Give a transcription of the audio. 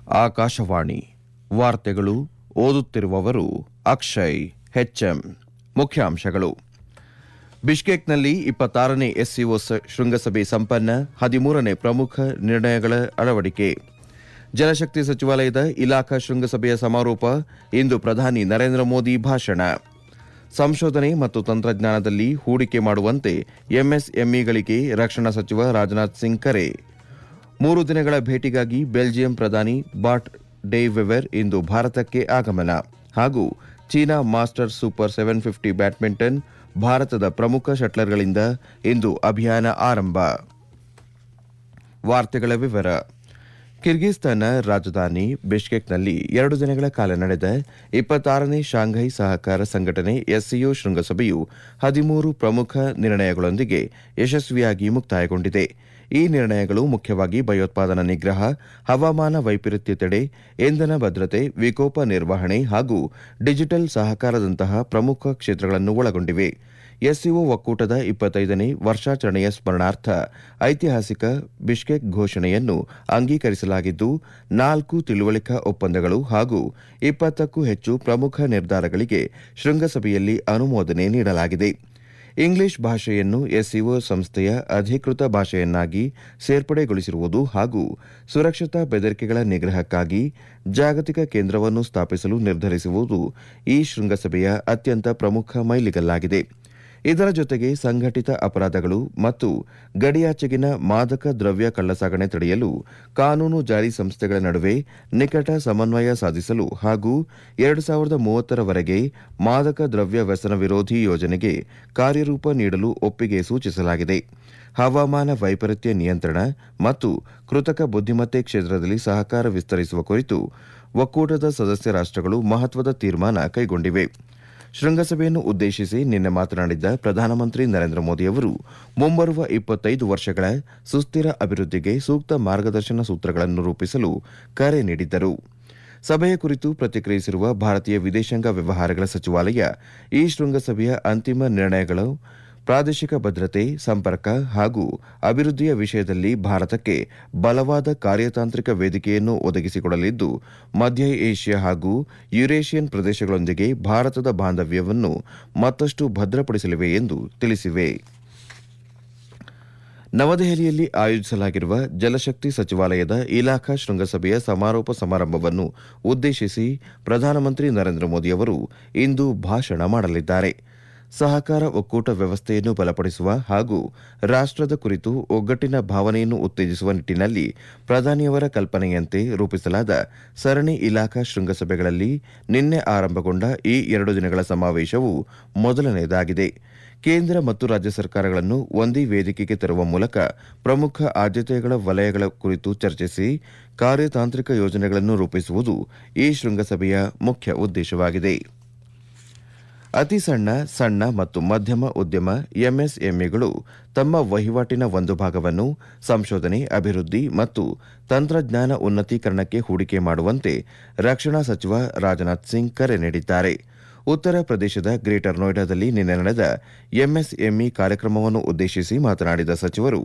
ಆಕಾಶವಾಣಿ ವಾರ್ತೆಗಳು ಓದುತ್ತಿರುವವರು ಅಕ್ಷಯ್ ಹೆಚ್ಎಂ ಮುಖ್ಯಾಂಶಗಳು ಬಿಷ್ಕೇಕ್ನಲ್ಲಿ ಇಪ್ಪತ್ತಾರನೇ ಎಸ್ಸಿಒ ಶೃಂಗಸಭೆ ಸಂಪನ್ನ ಹದಿಮೂರನೇ ಪ್ರಮುಖ ನಿರ್ಣಯಗಳ ಅಳವಡಿಕೆ ಜಲಶಕ್ತಿ ಸಚಿವಾಲಯದ ಇಲಾಖಾ ಶೃಂಗಸಭೆಯ ಸಮಾರೋಪ ಇಂದು ಪ್ರಧಾನಿ ನರೇಂದ್ರ ಮೋದಿ ಭಾಷಣ ಸಂಶೋಧನೆ ಮತ್ತು ತಂತ್ರಜ್ಞಾನದಲ್ಲಿ ಹೂಡಿಕೆ ಮಾಡುವಂತೆ ಎಂಎಸ್ಎಂಇಗಳಿಗೆ ರಕ್ಷಣಾ ಸಚಿವ ರಾಜನಾಥ್ ಸಿಂಗ್ ಕರೆ ಮೂರು ದಿನಗಳ ಭೇಟಿಗಾಗಿ ಬೆಲ್ಜಿಯಂ ಪ್ರಧಾನಿ ಬಾಟ್ ಡೇ ವೆವೆರ್ ಇಂದು ಭಾರತಕ್ಕೆ ಆಗಮನ ಹಾಗೂ China master super seven fifty badminton ಭಾರತದ ಪ್ರಮುಖ ಶಟ್ಲರ್ಗಳಿಂದ ಇಂದು ಅಭಿಯಾನ ಆರಂಭ ವಾರ್ತೆಗಳ ವಿವರ ಕಿರ್ಗಿಸ್ತಾನ ರಾಜಧಾನಿ ಬಿಷ್ಕೆಕ್ನಲ್ಲಿ ಎರಡು ದಿನಗಳ ಕಾಲ ನಡೆದ ಇಪ್ಪತ್ತಾರನೇ ಶಾಂಘೈ ಸಹಕಾರ ಸಂಘಟನೆ ಎಸ್ಸಿಒ ಶೃಂಗಸಭೆಯು ಹದಿಮೂರು ಪ್ರಮುಖ ನಿರ್ಣಯಗಳೊಂದಿಗೆ ಯಶಸ್ವಿಯಾಗಿ ಮುಕ್ತಾಯಗೊಂಡಿದೆ ಈ ನಿರ್ಣಯಗಳು ಮುಖ್ಯವಾಗಿ ಭಯೋತ್ಪಾದನಾ ನಿಗ್ರಹ ಹವಾಮಾನ ವೈಪರೀತ್ಯ ತಡೆ ಇಂಧನ ಭದ್ರತೆ ವಿಕೋಪ ನಿರ್ವಹಣೆ ಹಾಗೂ ಡಿಜಿಟಲ್ ಸಹಕಾರದಂತಹ ಪ್ರಮುಖ ಕ್ಷೇತ್ರಗಳನ್ನು ಒಳಗೊಂಡಿವೆ ಎಸ್ಸಿಒ ಒಕ್ಕೂಟದ ಇಪ್ಪತ್ತೈದನೇ ವರ್ಷಾಚರಣೆಯ ಸ್ಮರಣಾರ್ಥ ಐತಿಹಾಸಿಕ ಬಿಷ್ಕೆಕ್ ಘೋಷಣೆಯನ್ನು ಅಂಗೀಕರಿಸಲಾಗಿದ್ದು ನಾಲ್ಕು ತಿಳುವಳಿಕಾ ಒಪ್ಪಂದಗಳು ಹಾಗೂ ಇಪ್ಪತ್ತಕ್ಕೂ ಹೆಚ್ಚು ಪ್ರಮುಖ ನಿರ್ಧಾರಗಳಿಗೆ ಶೃಂಗಸಭೆಯಲ್ಲಿ ಅನುಮೋದನೆ ನೀಡಲಾಗಿದೆ ಇಂಗ್ಲಿಷ್ ಭಾಷೆಯನ್ನು ಎಸ್ಸಿಒ ಸಂಸ್ಥೆಯ ಅಧಿಕೃತ ಭಾಷೆಯನ್ನಾಗಿ ಸೇರ್ಪಡೆಗೊಳಿಸಿರುವುದು ಹಾಗೂ ಸುರಕ್ಷತಾ ಬೆದರಿಕೆಗಳ ನಿಗ್ರಹಕ್ಕಾಗಿ ಜಾಗತಿಕ ಕೇಂದ್ರವನ್ನು ಸ್ಥಾಪಿಸಲು ನಿರ್ಧರಿಸುವುದು ಈ ಶೃಂಗಸಭೆಯ ಅತ್ಯಂತ ಪ್ರಮುಖ ಮೈಲಿಗಲ್ಲಾಗಿದೆ ಇದರ ಜೊತೆಗೆ ಸಂಘಟಿತ ಅಪರಾಧಗಳು ಮತ್ತು ಗಡಿಯಾಚೆಗಿನ ಮಾದಕ ದ್ರವ್ಯ ಕಳ್ಳಸಾಗಣೆ ತಡೆಯಲು ಕಾನೂನು ಜಾರಿ ಸಂಸ್ಥೆಗಳ ನಡುವೆ ನಿಕಟ ಸಮನ್ವಯ ಸಾಧಿಸಲು ಹಾಗೂ ಎರಡು ಸಾವಿರದ ಮೂವತ್ತರವರೆಗೆ ಮಾದಕ ದ್ರವ್ಯ ವ್ಯಸನ ವಿರೋಧಿ ಯೋಜನೆಗೆ ಕಾರ್ಯರೂಪ ನೀಡಲು ಒಪ್ಪಿಗೆ ಸೂಚಿಸಲಾಗಿದೆ ಹವಾಮಾನ ವೈಪರೀತ್ಯ ನಿಯಂತ್ರಣ ಮತ್ತು ಕೃತಕ ಬುದ್ದಿಮತ್ತೆ ಕ್ಷೇತ್ರದಲ್ಲಿ ಸಹಕಾರ ವಿಸ್ತರಿಸುವ ಕುರಿತು ಒಕ್ಕೂಟದ ಸದಸ್ಯ ರಾಷ್ಟಗಳು ಮಹತ್ವದ ತೀರ್ಮಾನ ಕೈಗೊಂಡಿವೆ ಶೃಂಗಸಭೆಯನ್ನು ಉದ್ದೇಶಿಸಿ ನಿನ್ನೆ ಮಾತನಾಡಿದ್ದ ಪ್ರಧಾನಮಂತ್ರಿ ನರೇಂದ್ರ ಮೋದಿ ಅವರು ಮುಂಬರುವ ಇಪ್ಪತ್ತೈದು ವರ್ಷಗಳ ಸುಸ್ಥಿರ ಅಭಿವೃದ್ಧಿಗೆ ಸೂಕ್ತ ಮಾರ್ಗದರ್ಶನ ಸೂತ್ರಗಳನ್ನು ರೂಪಿಸಲು ಕರೆ ನೀಡಿದ್ದರು ಸಭೆಯ ಕುರಿತು ಪ್ರತಿಕ್ರಿಯಿಸಿರುವ ಭಾರತೀಯ ವಿದೇಶಾಂಗ ವ್ಯವಹಾರಗಳ ಸಚಿವಾಲಯ ಈ ಶೃಂಗಸಭೆಯ ಅಂತಿಮ ನಿರ್ಣಯಗಳು ಪ್ರಾದೇಶಿಕ ಭದ್ರತೆ ಸಂಪರ್ಕ ಹಾಗೂ ಅಭಿವೃದ್ಧಿಯ ವಿಷಯದಲ್ಲಿ ಭಾರತಕ್ಕೆ ಬಲವಾದ ಕಾರ್ಯತಾಂತ್ರಿಕ ವೇದಿಕೆಯನ್ನು ಒದಗಿಸಿಕೊಡಲಿದ್ದು ಮಧ್ಯ ಏಷ್ಯಾ ಹಾಗೂ ಯುರೇಷಿಯನ್ ಪ್ರದೇಶಗಳೊಂದಿಗೆ ಭಾರತದ ಬಾಂಧವ್ಯವನ್ನು ಮತ್ತಷ್ಟು ಭದ್ರಪಡಿಸಲಿವೆ ಎಂದು ತಿಳಿಸಿವೆ ನವದೆಹಲಿಯಲ್ಲಿ ಆಯೋಜಿಸಲಾಗಿರುವ ಜಲಶಕ್ತಿ ಸಚಿವಾಲಯದ ಇಲಾಖಾ ಶೃಂಗಸಭೆಯ ಸಮಾರೋಪ ಸಮಾರಂಭವನ್ನು ಉದ್ದೇಶಿಸಿ ಪ್ರಧಾನಮಂತ್ರಿ ನರೇಂದ್ರ ಮೋದಿ ಅವರು ಇಂದು ಭಾಷಣ ಮಾಡಲಿದ್ದಾರೆ ಸಹಕಾರ ಒಕ್ಕೂಟ ವ್ಯವಸ್ಥೆಯನ್ನು ಬಲಪಡಿಸುವ ಹಾಗೂ ರಾಷ್ಟದ ಕುರಿತು ಒಗ್ಗಟ್ಟಿನ ಭಾವನೆಯನ್ನು ಉತ್ತೇಜಿಸುವ ನಿಟ್ಟಿನಲ್ಲಿ ಪ್ರಧಾನಿಯವರ ಕಲ್ಪನೆಯಂತೆ ರೂಪಿಸಲಾದ ಸರಣಿ ಇಲಾಖಾ ಶೃಂಗಸಭೆಗಳಲ್ಲಿ ನಿನ್ನೆ ಆರಂಭಗೊಂಡ ಈ ಎರಡು ದಿನಗಳ ಸಮಾವೇಶವು ಮೊದಲನೆಯದಾಗಿದೆ ಕೇಂದ್ರ ಮತ್ತು ರಾಜ್ಯ ಸರ್ಕಾರಗಳನ್ನು ಒಂದೇ ವೇದಿಕೆಗೆ ತರುವ ಮೂಲಕ ಪ್ರಮುಖ ಆದ್ಯತೆಗಳ ವಲಯಗಳ ಕುರಿತು ಚರ್ಚಿಸಿ ಕಾರ್ಯತಾಂತ್ರಿಕ ಯೋಜನೆಗಳನ್ನು ರೂಪಿಸುವುದು ಈ ಶೃಂಗಸಭೆಯ ಮುಖ್ಯ ಉದ್ದೇಶವಾಗಿದೆ ಅತಿ ಸಣ್ಣ ಸಣ್ಣ ಮತ್ತು ಮಧ್ಯಮ ಉದ್ಯಮ ಎಂಎಸ್ಎಂಇಗಳು ತಮ್ಮ ವಹಿವಾಟಿನ ಒಂದು ಭಾಗವನ್ನು ಸಂಶೋಧನೆ ಅಭಿವೃದ್ಧಿ ಮತ್ತು ತಂತ್ರಜ್ಞಾನ ಉನ್ನತೀಕರಣಕ್ಕೆ ಹೂಡಿಕೆ ಮಾಡುವಂತೆ ರಕ್ಷಣಾ ಸಚಿವ ರಾಜನಾಥ್ ಸಿಂಗ್ ಕರೆ ನೀಡಿದ್ದಾರೆ ಉತ್ತರ ಪ್ರದೇಶದ ಗ್ರೇಟರ್ ನೋಯ್ಡಾದಲ್ಲಿ ನಿನ್ನೆ ನಡೆದ ಎಂಎಸ್ಎಂಇ ಕಾರ್ಯಕ್ರಮವನ್ನು ಉದ್ದೇಶಿಸಿ ಮಾತನಾಡಿದ ಸಚಿವರು